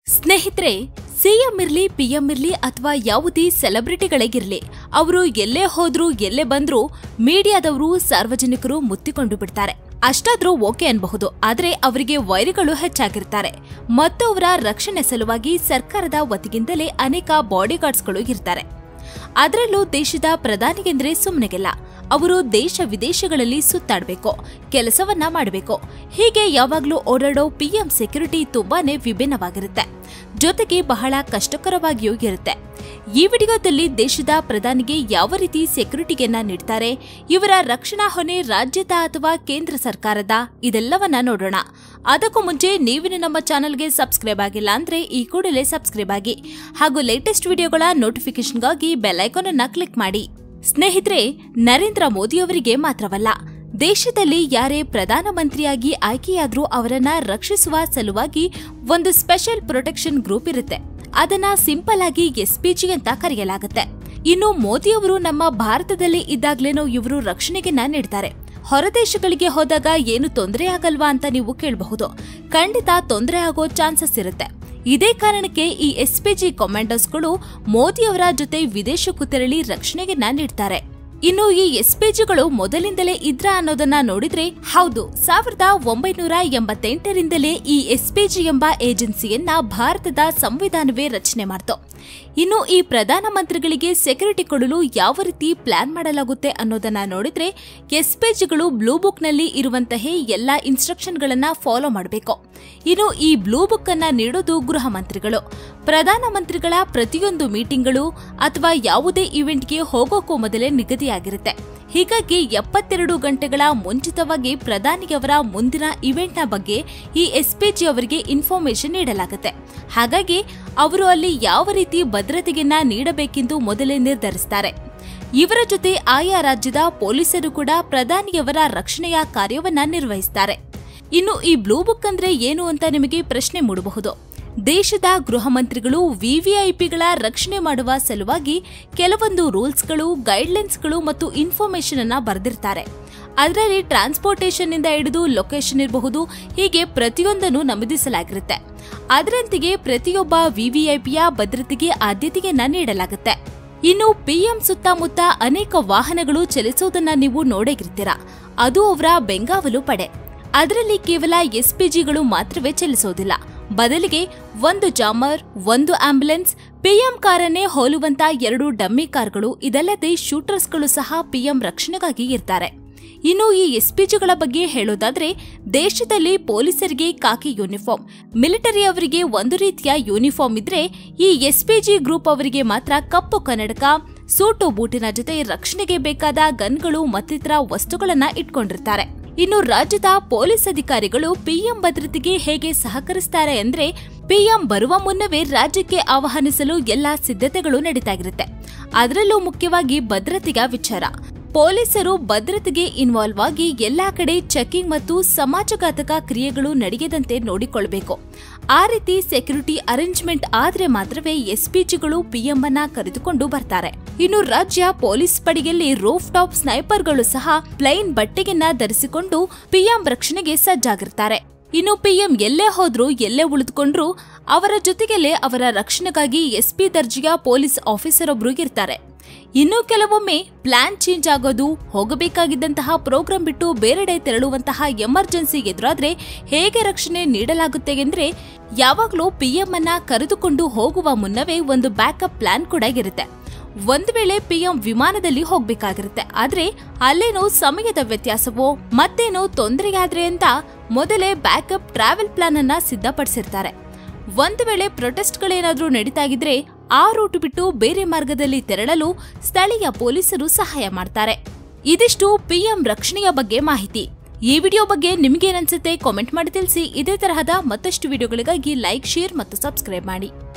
ಸ್ನೇಹಿತರೆ ಸಿಎಂ ಇರ್ಲಿ ಪಿಎಂ ಇರ್ಲಿ ಅಥವಾ ಯಾವುದೇ ಸೆಲೆಬ್ರಿಟಿಗಳಿಗಿರ್ಲಿ ಅವರು ಎಲ್ಲೇ ಹೋದ್ರು ಎಲ್ಲೇ ಬಂದ್ರು ಮೀಡಿಯಾದವರು ಸಾರ್ವಜನಿಕರು ಮುತ್ತಿಕೊಂಡು ಬಿಡ್ತಾರೆ ಅಷ್ಟಾದ್ರೂ ಓಕೆ ಅನ್ಬಹುದು ಆದ್ರೆ ಅವರಿಗೆ ವೈರಿಗಳು ಹೆಚ್ಚಾಗಿರ್ತಾರೆ ಮತ್ತು ಅವರ ರಕ್ಷಣೆ ಸಲುವಾಗಿ ಸರ್ಕಾರದ ವತಿಗಿಂದಲೇ ಅನೇಕ ಬಾಡಿಗಾರ್ಡ್ಸ್ಗಳು ಇರ್ತಾರೆ ಅದರಲ್ಲೂ ದೇಶದ ಪ್ರಧಾನಿಗೆಂದ್ರೆ ಸುಮ್ಮನೆಗೆಲ್ಲ ಅವರು ದೇಶ ವಿದೇಶಗಳಲ್ಲಿ ಸುತ್ತಾಡಬೇಕು ಕೆಲಸವನ್ನ ಮಾಡಬೇಕು ಹೀಗೆ ಯಾವಾಗ್ಲೂ ಓಡಾಡೋ ಪಿಎಂ ಸೆಕ್ಯುರಿಟಿ ತುಂಬಾನೇ ವಿಭಿನ್ನವಾಗಿರುತ್ತೆ ಜೊತೆಗೆ ಬಹಳ ಕಷ್ಟಕರವಾಗಿಯೂ ಇರುತ್ತೆ ಈ ವಿಡಿಯೋದಲ್ಲಿ ದೇಶದ ಪ್ರಧಾನಿಗೆ ಯಾವ ರೀತಿ ಸೆಕ್ಯುರಿಟಿಯನ್ನ ನೀಡ್ತಾರೆ ಇವರ ರಕ್ಷಣಾ ಹೊಣೆ ರಾಜ್ಯದ ಅಥವಾ ಕೇಂದ್ರ ಸರ್ಕಾರದ ಇದೆಲ್ಲವನ್ನ ನೋಡೋಣ ಅದಕ್ಕೂ ಮುಂಚೆ ನೀವಿನ ನಮ್ಮ ಚಾನೆಲ್ಗೆ ಸಬ್ಸ್ಕ್ರೈಬ್ ಆಗಿಲ್ಲ ಅಂದ್ರೆ ಈ ಕೂಡಲೇ ಸಬ್ಸ್ಕ್ರೈಬ್ ಆಗಿ ಹಾಗೂ ಲೇಟೆಸ್ಟ್ ವಿಡಿಯೋಗಳ ನೋಟಿಫಿಕೇಶನ್ಗಾಗಿ ಬೆಲ್ ಐಕಾನ್ ಅನ್ನ ಕ್ಲಿಕ್ ಮಾಡಿ ಸ್ನೇಹಿತರೆ ನರೇಂದ್ರ ಮೋದಿ ಅವರಿಗೆ ಮಾತ್ರವಲ್ಲ ದೇಶದಲ್ಲಿ ಯಾರೇ ಪ್ರಧಾನಮಂತ್ರಿಯಾಗಿ ಆಯ್ಕೆಯಾದ್ರೂ ಅವರನ್ನ ರಕ್ಷಿಸುವ ಸಲುವಾಗಿ ಒಂದು ಸ್ಪೆಷಲ್ ಪ್ರೊಟೆಕ್ಷನ್ ಗ್ರೂಪ್ ಇರುತ್ತೆ ಅದನ್ನ ಸಿಂಪಲ್ ಆಗಿ ಎಸ್ಪಿಜಿ ಅಂತ ಕರೆಯಲಾಗುತ್ತೆ ಇನ್ನು ಮೋದಿ ಅವರು ನಮ್ಮ ಭಾರತದಲ್ಲಿ ಇದ್ದಾಗ್ಲೇನೋ ಇವರು ರಕ್ಷಣೆಗೆನ್ನ ನೀಡ್ತಾರೆ ಹೊರದೇಶಗಳಿಗೆ ಹೋದಾಗ ಏನು ತೊಂದರೆ ಆಗಲ್ವಾ ಅಂತ ನೀವು ಕೇಳಬಹುದು ಖಂಡಿತ ತೊಂದರೆ ಆಗೋ ಚಾನ್ಸಸ್ ಇರುತ್ತೆ ಇದೇ ಕಾರಣಕ್ಕೆ ಈ ಎಸ್ಪಿಜಿ ಕಮಾಂಡೋಸ್ಗಳು ಮೋದಿಯವರ ಜೊತೆ ವಿದೇಶಕ್ಕೂ ತೆರಳಿ ರಕ್ಷಣೆಗೆನ್ನ ನೀಡ್ತಾರೆ ಇನ್ನು ಈ ಎಸ್ಪಿಜಿಗಳು ಮೊದಲಿಂದಲೇ ಇದ್ರ ಅನ್ನೋದನ್ನ ನೋಡಿದ್ರೆ ಹೌದು ಸಾವಿರದ ಒಂಬೈನೂರ ಎಂಬತ್ತೆಂಟರಿಂದಲೇ ಈ ಎಸ್ಪಿಜಿ ಎಂಬ ಏಜೆನ್ಸಿಯನ್ನ ಭಾರತದ ಸಂವಿಧಾನವೇ ರಚನೆ ಮಾಡ್ತು ಇನ್ನು ಈ ಪ್ರಧಾನಮಂತ್ರಿಗಳಿಗೆ ಸೆಕ್ಯೂರಿಟಿ ಕೊಡಲು ಯಾವ ರೀತಿ ಪ್ಲಾನ್ ಮಾಡಲಾಗುತ್ತೆ ಅನ್ನೋದನ್ನ ನೋಡಿದ್ರೆ ಎಸ್ಪಿಜಿಗಳು ಬ್ಲೂ ಬುಕ್ ನಲ್ಲಿ ಇರುವಂತಹ ಎಲ್ಲಾ ಇನ್ಸ್ಟ್ರಕ್ಷನ್ಗಳನ್ನ ಫಾಲೋ ಮಾಡಬೇಕು ಇನ್ನು ಈ ಬ್ಲೂ ಬುಕ್ ಅನ್ನ ನೀಡೋದು ಗೃಹ ಮಂತ್ರಿಗಳು ಪ್ರಧಾನಮಂತ್ರಿಗಳ ಪ್ರತಿಯೊಂದು ಮೀಟಿಂಗ್ಗಳು ಅಥವಾ ಯಾವುದೇ ಇವೆಂಟ್ಗೆ ಹೋಗೋಕ್ಕೂ ಮೊದಲೇ ನಿಗದಿಯಾಗಿರುತ್ತೆ ಹೀಗಾಗಿ ಎಪ್ಪತ್ತೆರಡು ಗಂಟೆಗಳ ಮುಂಚಿತವಾಗಿ ಪ್ರಧಾನಿಯವರ ಮುಂದಿನ ಇವೆಂಟ್ನ ಬಗ್ಗೆ ಈ ಎಸ್ಪಿಜಿ ಅವರಿಗೆ ಇನ್ಫಾರ್ಮೇಶನ್ ನೀಡಲಾಗುತ್ತೆ ಹಾಗಾಗಿ ಅವರು ಅಲ್ಲಿ ಯಾವ ರೀತಿ ಭದ್ರತೆಯನ್ನ ನೀಡಬೇಕೆಂದು ಮೊದಲೇ ನಿರ್ಧರಿಸುತ್ತಾರೆ ಇವರ ಜೊತೆ ಆಯಾ ರಾಜ್ಯದ ಪೊಲೀಸರು ಕೂಡ ಪ್ರಧಾನಿಯವರ ರಕ್ಷಣೆಯ ಕಾರ್ಯವನ್ನ ನಿರ್ವಹಿಸುತ್ತಾರೆ ಇನ್ನು ಈ ಬ್ಲೂ ಬುಕ್ ಅಂದ್ರೆ ಏನು ಅಂತ ನಿಮಗೆ ಪ್ರಶ್ನೆ ಮೂಡಬಹುದು ದೇಶದ ಗೃಹ ಮಂತ್ರಿಗಳು ವಿವಿಐಪಿಗಳ ರಕ್ಷಣೆ ಮಾಡುವ ಸಲುವಾಗಿ ಕೆಲವೊಂದು ರೂಲ್ಸ್ಗಳು ಗೈಡ್ಲೈನ್ಸ್ಗಳು ಮತ್ತು ಇನ್ಫಾರ್ಮೇಶನ್ ಅನ್ನ ಬರೆದಿರ್ತಾರೆ ಅದರಲ್ಲಿ ಟ್ರಾನ್ಸ್ಪೋರ್ಟೇಷನ್ ಇಂದ ಹಿಡಿದು ಲೊಕೇಶನ್ ಇರಬಹುದು ಹೀಗೆ ಪ್ರತಿಯೊಂದನ್ನು ನಮೂದಿಸಲಾಗಿರುತ್ತೆ ಅದರಂತೆಯೇ ಪ್ರತಿಯೊಬ್ಬ ವಿವಿಐಪಿಯ ಭದ್ರತೆಗೆ ಆದ್ಯತೆಯನ್ನ ನೀಡಲಾಗುತ್ತೆ ಇನ್ನು ಪಿಎಂ ಸುತ್ತಮುತ್ತ ಅನೇಕ ವಾಹನಗಳು ಚಲಿಸೋದನ್ನ ನೀವು ನೋಡೇಗಿರ್ತೀರಾ ಅದು ಅವರ ಬೆಂಗಾವಲು ಪಡೆ ಅದರಲ್ಲಿ ಕೇವಲ ಎಸ್ಪಿಜಿಗಳು ಮಾತ್ರವೇ ಚಲಿಸೋದಿಲ್ಲ ಬದಲಿಗೆ ಒಂದು ಜಾಮರ್ ಒಂದು ಆಂಬ್ಯುಲೆನ್ಸ್ ಪಿಎಂ ಕಾರನ್ನೇ ಹೋಲುವಂತ ಎರಡು ಡಮ್ಮಿ ಕಾರ್ಗಳು ಇದಲ್ಲದೆ ಶೂಟರ್ಸ್ಗಳು ಸಹ ಪಿಎಂ ರಕ್ಷಣೆಗಾಗಿ ಇರ್ತಾರೆ ಇನ್ನು ಈ ಎಸ್ಪಿಜಿಗಳ ಬಗ್ಗೆ ಹೇಳೋದಾದ್ರೆ ದೇಶದಲ್ಲಿ ಪೊಲೀಸರಿಗೆ ಕಾಕಿ ಯೂನಿಫಾರ್ಮ್ ಮಿಲಿಟರಿ ಅವರಿಗೆ ಒಂದು ರೀತಿಯ ಯೂನಿಫಾರ್ಮ್ ಇದ್ರೆ ಈ ಎಸ್ಪಿಜಿ ಗ್ರೂಪ್ ಅವರಿಗೆ ಮಾತ್ರ ಕಪ್ಪು ಕನ್ನಡಕ ಸೂಟು ಬೂಟಿನ ಜೊತೆ ರಕ್ಷಣೆಗೆ ಬೇಕಾದ ಗನ್ಗಳು ಮತ್ತಿತರ ವಸ್ತುಗಳನ್ನ ಇಟ್ಕೊಂಡಿರ್ತಾರೆ ಇನ್ನು ರಾಜ್ಯದ ಪೊಲೀಸ್ ಅಧಿಕಾರಿಗಳು ಪಿಎಂ ಭದ್ರತೆಗೆ ಹೇಗೆ ಸಹಕರಿಸ್ತಾರೆ ಅಂದ್ರೆ ಪಿಎಂ ಬರುವ ಮುನ್ನವೇ ರಾಜ್ಯಕ್ಕೆ ಆಹ್ವಾನಿಸಲು ಎಲ್ಲಾ ಸಿದ್ಧತೆಗಳು ನಡೀತಾಗಿರುತ್ತೆ ಅದರಲ್ಲೂ ಮುಖ್ಯವಾಗಿ ಭದ್ರತೆಯ ವಿಚಾರ ಪೊಲೀಸರು ಭದ್ರತೆಗೆ ಇನ್ವಾಲ್ವ್ ಆಗಿ ಎಲ್ಲಾ ಕಡೆ ಚೆಕಿಂಗ್ ಮತ್ತು ಸಮಾಜಘಾತಕ ಕ್ರಿಯೆಗಳು ನಡೆಯದಂತೆ ನೋಡಿಕೊಳ್ಬೇಕು ಆ ರೀತಿ ಸೆಕ್ಯೂರಿಟಿ ಅರೇಂಜ್ಮೆಂಟ್ ಆದ್ರೆ ಮಾತ್ರವೇ ಎಸ್ಪಿಜಿಗಳು ಪಿಎಂ ಅನ್ನ ಕರೆದುಕೊಂಡು ಬರ್ತಾರೆ ಇನ್ನು ರಾಜ್ಯ ಪೊಲೀಸ್ ಪಡೆಯಲ್ಲಿ ರೋಫ್ ಟಾಪ್ ಸ್ನೈಪರ್ಗಳು ಸಹ ಪ್ಲೈನ್ ಬಟ್ಟೆಯನ್ನ ಧರಿಸಿಕೊಂಡು ಪಿಎಂ ರಕ್ಷಣೆಗೆ ಸಜ್ಜಾಗಿರ್ತಾರೆ ಇನ್ನು ಪಿಎಂ ಎಲ್ಲೇ ಹೋದ್ರೂ ಎಲ್ಲೇ ಉಳಿದುಕೊಂಡ್ರು ಅವರ ಜೊತೆಗಲ್ಲೇ ಅವರ ರಕ್ಷಣೆಗಾಗಿ ಎಸ್ಪಿ ದರ್ಜೆಯ ಪೊಲೀಸ್ ಆಫೀಸರ್ ಒಬ್ರು ಇರ್ತಾರೆ ಇನ್ನು ಕೆಲವೊಮ್ಮೆ ಪ್ಲಾನ್ ಚೇಂಜ್ ಆಗೋದು ಹೋಗಬೇಕಾಗಿದ್ದಂತಹ ಪ್ರೋಗ್ರಾಂ ಬಿಟ್ಟು ಬೇರೆಡೆ ತೆರಳುವಂತಹ ಎಮರ್ಜೆನ್ಸಿ ಎದುರಾದ್ರೆ ಹೇಗೆ ರಕ್ಷಣೆ ನೀಡಲಾಗುತ್ತೆ ಎಂದ್ರೆ ಯಾವಾಗಲೂ ಪಿಎಂ ಅನ್ನ ಕರೆದುಕೊಂಡು ಹೋಗುವ ಮುನ್ನವೇ ಒಂದು ಬ್ಯಾಕಪ್ ಪ್ಲಾನ್ ಕೂಡ ಇರುತ್ತೆ ಒಂದು ವೇಳೆ ಪಿಎಂ ವಿಮಾನದಲ್ಲಿ ಹೋಗ್ಬೇಕಾಗಿರುತ್ತೆ ಆದ್ರೆ ಅಲ್ಲೇನೋ ಸಮಯದ ವ್ಯತ್ಯಾಸವೋ ಮತ್ತೇನೋ ತೊಂದರೆಯಾದ್ರೆ ಅಂತ ಮೊದಲೇ ಬ್ಯಾಕಪ್ ಟ್ರಾವೆಲ್ ಪ್ಲಾನ್ ಅನ್ನ ಸಿದ್ಧಪಡಿಸಿರ್ತಾರೆ ಒಂದು ವೇಳೆ ಪ್ರೊಟೆಸ್ಟ್ಗಳೇನಾದ್ರೂ ನಡೀತಾಗಿದ್ರೆ ಆ ರೂಟ್ ಬಿಟ್ಟು ಬೇರೆ ಮಾರ್ಗದಲ್ಲಿ ತೆರಳಲು ಸ್ಥಳೀಯ ಪೊಲೀಸರು ಸಹಾಯ ಮಾಡ್ತಾರೆ ಇದಿಷ್ಟು ಪಿಎಂ ರಕ್ಷಣೆಯ ಬಗ್ಗೆ ಮಾಹಿತಿ ಈ ವಿಡಿಯೋ ಬಗ್ಗೆ ನಿಮ್ಗೇನನ್ಸುತ್ತೆ ಕಾಮೆಂಟ್ ಮಾಡಿ ತಿಳಿಸಿ ಇದೇ ತರಹದ ಮತ್ತಷ್ಟು ವಿಡಿಯೋಗಳಿಗಾಗಿ ಲೈಕ್ ಶೇರ್ ಮತ್ತು ಸಬ್ಸ್ಕ್ರೈಬ್ ಮಾಡಿ